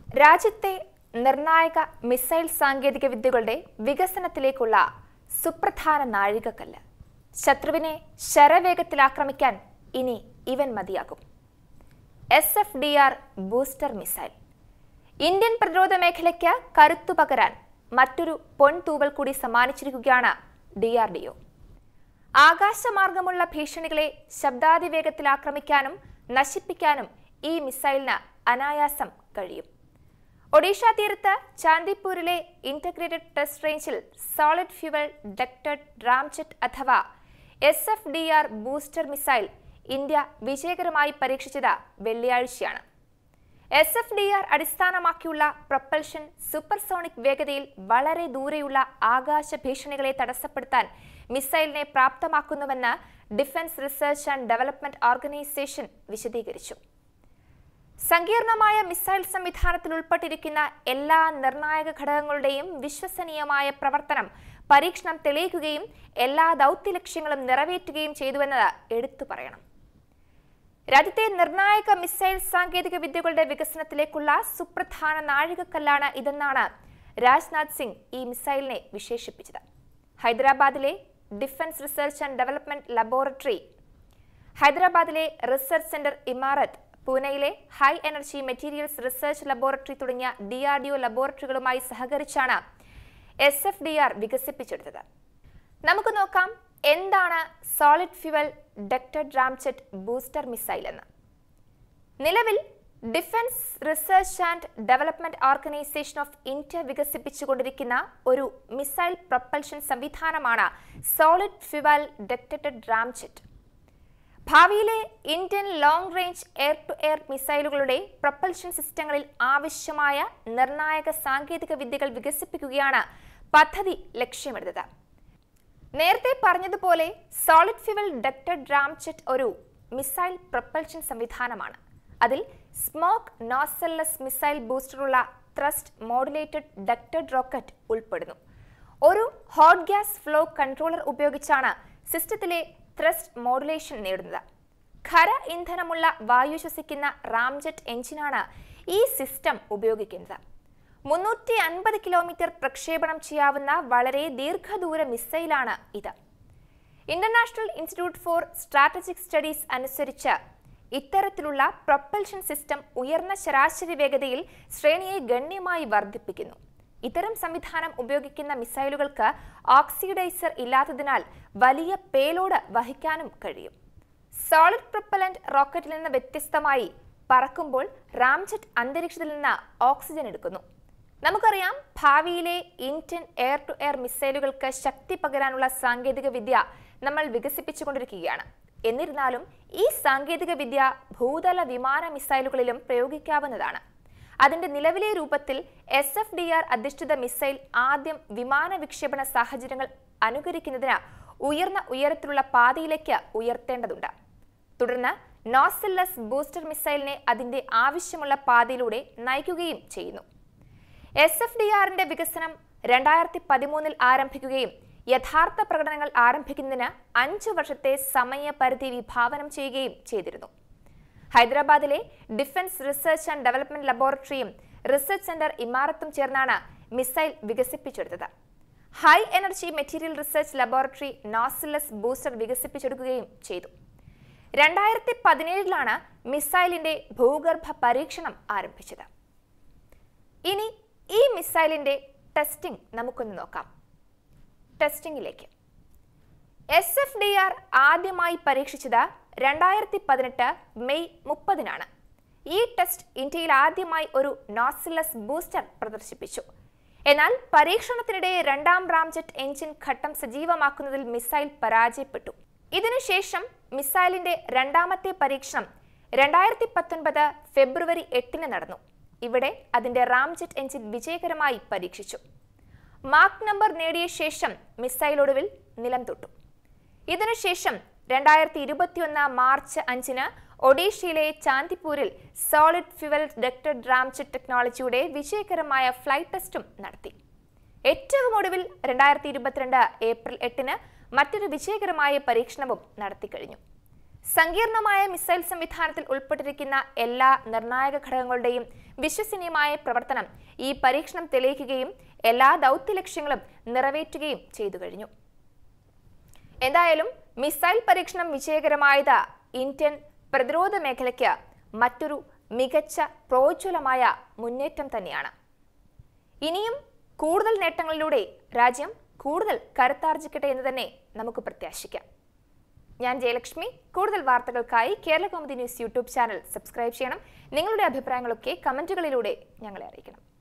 രാജ്യത്തെ നിർണായക മിസൈൽ സാങ്കേതിക വിദ്യകളുടെ വികസനത്തിലേക്കുള്ള സുപ്രധാന നാഴികക്കല്ല് ശത്രുവിനെ ശരവേഗത്തിൽ ആക്രമിക്കാൻ ഇനി ഇവൻ മതിയാകും S F D R booster missile Indian പ്രതിരോധ മേഖലയ്ക്ക് കരുത്തു പകരാൻ മറ്റൊരു പൊൻതൂവൽ കൂടി സമ്മാനിച്ചിരിക്കുകയാണ് ഡി ആർ ഡി ഒ ആകാശമാർഗമുള്ള ഭീഷണികളെ ശബ്ദാതിവേഗത്തിൽ ആക്രമിക്കാനും നശിപ്പിക്കാനും ഈ മിസൈലിന് അനായാസം കഴിയും ഒഡീഷ തീരത്ത് ചാന്ദിപ്പൂരിലെ ഇന്റഗ്രേറ്റഡ് ടെസ്റ്റ് റേഞ്ചിൽ സോളിഡ് ഫ്യൂവൽ ഡക്റ്റഡ് റാംജെറ്റ് അഥവാ S F D R booster missile India വിജയകരമായി പരീക്ഷിച്ചത് വെള്ളിയാഴ്ചയാണ് എസ് എഫ് ഡി ആർ അടിസ്ഥാനമാക്കിയുള്ള പ്രൊപ്പൽഷൻ സൂപ്പർസോണിക് വേഗതയിൽ വളരെ ദൂരെയുള്ള ആകാശ ഭീഷണികളെ തടസ്സപ്പെടുത്താൻ മിസൈലിനെ പ്രാപ്തമാക്കുന്നുവെന്ന് defence research and development organisation വിശദീകരിച്ചു സങ്കീർണമായ മിസൈൽ സംവിധാനത്തിൽ ഉൾപ്പെട്ടിരിക്കുന്ന എല്ലാ നിർണായക ഘടകങ്ങളുടെയും വിശ്വസനീയമായ പ്രവർത്തനം പരീക്ഷണം തെളിയിക്കുകയും എല്ലാ ദൗത്യ ലക്ഷ്യങ്ങളും നിറവേറ്റുകയും ചെയ്തുവെന്നത് എടുത്തു പറയണം രാജ്യത്തെ നിർണായക മിസൈൽ സാങ്കേതിക വിദ്യകളുടെ വികസനത്തിലേക്കുള്ള സുപ്രധാന നാഴികക്കല്ലാണ് ഇതെന്നാണ് രാജ്നാഥ് സിംഗ് ഈ മിസൈലിനെ വിശേഷിപ്പിച്ചത് ഹൈദരാബാദിലെ defence research and development laboratory ഹൈദരാബാദിലെ റിസർച്ച് സെന്റർ ഇമാറത്ത് പൂനെയിലെ high energy materials research laboratory തുടങ്ങിയ ഡി ആർ ഡി ഒ ലബോറട്ടറികളുമായി സഹകരിച്ചാണ് എസ് എഫ് ഡി ആർ വികസിപ്പിച്ചെടുത്തത് നമുക്ക് നോക്കാം എന്താണ് solid fuel ducted ramjet booster missile എന്ന് നിലവിൽ defence research and development organisation of India വികസിപ്പിച്ചുകൊണ്ടിരിക്കുന്ന ഒരു മിസൈൽ പ്രൊപ്പൽഷൻ സംവിധാനമാണ് സോളിഡ് ഫ്യുവൽ ഡക്റ്റഡ് റാംചെറ്റ് ഭാവിയിലെ Indian long range air to air മിസൈലുകളുടെ പ്രൊപ്പൽഷൻ സിസ്റ്റങ്ങളിൽ ആവശ്യമായ നിർണായക സാങ്കേതിക വിദ്യകൾ വികസിപ്പിക്കുകയാണ് പദ്ധതി ലക്ഷ്യമിടുന്നത് നേരത്തെ പറഞ്ഞതുപോലെ സോളിഡ് ഫ്യുവൽ ഡക്റ്റഡ് റാംചെറ്റ് ഒരു മിസൈൽ പ്രൊപ്പൽഷൻ സംവിധാനമാണ് അതിൽ സ്മോക്ക് നോസെല്ലസ് മിസൈൽ ബൂസ്റ്ററുള്ള ത്രസ്റ്റ് മോഡുലേറ്റഡ് ഡക്റ്റഡ് റോക്കറ്റ് ഉൾപ്പെടുന്നു ഒരു ഹോട്ട് ഗ്യാസ് ഫ്ലോ കൺട്രോളർ ഉപയോഗിച്ചാണ് സിസ്റ്റത്തിലെ ത്രസ്റ്റ് മോഡുലേഷൻ നേടുന്നത് ഖര ഇന്ധനമുള്ള വായു ശ്വസിക്കുന്ന റാംജെറ്റ് എഞ്ചിനാണ് ഈ സിസ്റ്റം ഉപയോഗിക്കുന്നത് മുന്നൂറ്റി അൻപത് കിലോമീറ്റർ പ്രക്ഷേപണം ചെയ്യാവുന്ന വളരെ ദീർഘദൂര മിസൈലാണ് ഇത് international institute for strategic studies അനുസരിച്ച് ഇത്തരത്തിലുള്ള പ്രൊപ്പൽഷൻ സിസ്റ്റം ഉയർന്ന ശരാശരി വേഗതയിൽ ശ്രേണിയെ ഗണ്യമായി വർദ്ധിപ്പിക്കുന്നു ഇത്തരം സംവിധാനം ഉപയോഗിക്കുന്ന മിസൈലുകൾക്ക് ഓക്സിഡൈസർ ഇല്ലാത്തതിനാൽ വലിയ പേലോഡ് വഹിക്കാനും കഴിയും സോളിഡ് പ്രൊപ്പലന്റ് റോക്കറ്റിൽ നിന്ന് വ്യത്യസ്തമായി പറക്കുമ്പോൾ റാംജെറ്റ് അന്തരീക്ഷത്തിൽ നിന്ന് ഓക്സിജൻ എടുക്കുന്നു നമുക്കറിയാം ഭാവിയിലെ ഇന്ത്യൻ എയർ ടു എയർ മിസൈലുകൾക്ക് ശക്തി പകരാനുള്ള സാങ്കേതിക വിദ്യ നമ്മൾ വികസിപ്പിച്ചുകൊണ്ടിരിക്കുകയാണ് എന്നിരുന്നാലും ഈ സാങ്കേതിക വിദ്യ ഭൂതല വിമാന മിസൈലുകളിലും പ്രയോഗിക്കാവുന്നതാണ് അതിന്റെ നിലവിലെ രൂപത്തിൽ എസ് എഫ് ഡി ആർ അധിഷ്ഠിത മിസൈൽ ആദ്യം വിമാന വിക്ഷേപണ സാഹചര്യങ്ങൾ അനുകരിക്കുന്നതിന് ഉയർന്ന ഉയരത്തിലുള്ള പാതയിലേക്ക് ഉയർത്തേണ്ടതുണ്ട് തുടർന്ന് നോസില്ലസ് ബൂസ്റ്റർ മിസൈലിനെ അതിന്റെ ആവശ്യമുള്ള പാതയിലൂടെ നയിക്കുകയും ചെയ്യുന്നു എസ് എഫ് ഡി ആറിന്റെ വികസനം രണ്ടായിരത്തി പതിമൂന്നിൽ ആരംഭിക്കുകയും യഥാർത്ഥ പ്രകടനങ്ങൾ ആരംഭിക്കുന്നതിന് അഞ്ചു വർഷത്തെ സമയപരിധി വിഭാവനം ചെയ്യുകയും ചെയ്തിരുന്നു ഹൈദരാബാദിലെ ഡിഫൻസ് റിസർച്ച് ആൻഡ് ഡെവലപ്മെന്റ് ലബോറട്ടറിയും റിസർച്ച് സെന്റർ ഇമാറത്തും ചേർന്നാണ് മിസൈൽ വികസിപ്പിച്ചെടുത്തത് high energy material research laboratory nozzleless booster വികസിപ്പിച്ചെടുക്കുകയും ചെയ്തു രണ്ടായിരത്തി പതിനേഴിലാണ് മിസൈലിന്റെ ഭൂഗർഭ പരീക്ഷണം ആരംഭിച്ചത് ഇനി ഈ മിസൈലിന്റെ ടെസ്റ്റിംഗ് നമുക്കൊന്ന് നോക്കാം ടെസ്റ്റിംഗിലേക്ക് എസ് എഫ് ഡി ആർ ആദ്യമായി പരീക്ഷിച്ചത് രണ്ടായിരത്തി പതിനെട്ട് മെയ് മുപ്പതിനാണ് ഈ ടെസ്റ്റ് ഇന്ത്യയിൽ ആദ്യമായി ഒരു നോസിലസ് ബൂസ്റ്റർ പ്രദർശിപ്പിച്ചു എന്നാൽ പരീക്ഷണത്തിനിടെ രണ്ടാം റാംജെറ്റ് എഞ്ചിൻ ഘട്ടം സജീവമാക്കുന്നതിൽ മിസൈൽ പരാജയപ്പെട്ടു ഇതിനുശേഷം മിസൈലിന്റെ രണ്ടാമത്തെ പരീക്ഷണം രണ്ടായിരത്തി പത്തൊൻപത് ഫെബ്രുവരി എട്ടിന് നടന്നു ഇവിടെ അതിന്റെ റാംജെറ്റ് എഞ്ചിൻ വിജയകരമായി പരീക്ഷിച്ചു മാർക്ക് നമ്പർ നേടിയ ശേഷം മിസൈൽ ഒടുവിൽ നിലം തൊട്ടു ഇതിനുശേഷം രണ്ടായിരത്തി ഇരുപത്തിയൊന്ന് മാർച്ച് അഞ്ചിന് ഒഡീഷയിലെ ചാന്ദിപ്പൂരിൽ സോളിഡ് ഫ്യുവൽ ഡക്റ്റഡ് റാംജെറ്റ് ടെക്നോളജിയുടെ വിജയകരമായ ഫ്ലൈറ്റ് ടെസ്റ്റും നടത്തി ഏറ്റവും ഒടുവിൽ രണ്ടായിരത്തി ഇരുപത്തിരണ്ട് ഏപ്രിൽ എട്ടിന് മറ്റൊരു വിജയകരമായ പരീക്ഷണവും നടത്തിക്കഴിഞ്ഞു സങ്കീർണമായ മിസൈൽ സംവിധാനത്തിൽ ഉൾപ്പെട്ടിരിക്കുന്ന എല്ലാ നിർണായക ഘടകങ്ങളുടെയും വിശ്വസനീയമായ പ്രവർത്തനം ഈ പരീക്ഷണം തെളിയിക്കുകയും എല്ലാ ദൗത്യ ലക്ഷ്യങ്ങളും നിറവേറ്റുകയും ചെയ്തു കഴിഞ്ഞു എന്തായാലും മിസൈൽ പരീക്ഷണം വിജയകരമായത് ഇന്ത്യൻ പ്രതിരോധ മേഖലയ്ക്ക് മറ്റൊരു മികച്ച പ്രോജ്വലമായ മുന്നേറ്റം തന്നെയാണ് ഇനിയും കൂടുതൽ നേട്ടങ്ങളിലൂടെ രാജ്യം കൂടുതൽ കരുത്താർജിക്കട്ടെ എന്ന് തന്നെ നമുക്ക് പ്രത്യാശിക്കാം ഞാൻ ജയലക്ഷ്മി കൂടുതൽ വാർത്തകൾക്കായി Kerala Kaumudi news YouTube channel subscribe ചെയ്യണം നിങ്ങളുടെ അഭിപ്രായങ്ങളൊക്കെ കമന്റുകളിലൂടെ ഞങ്ങളെ അറിയിക്കണം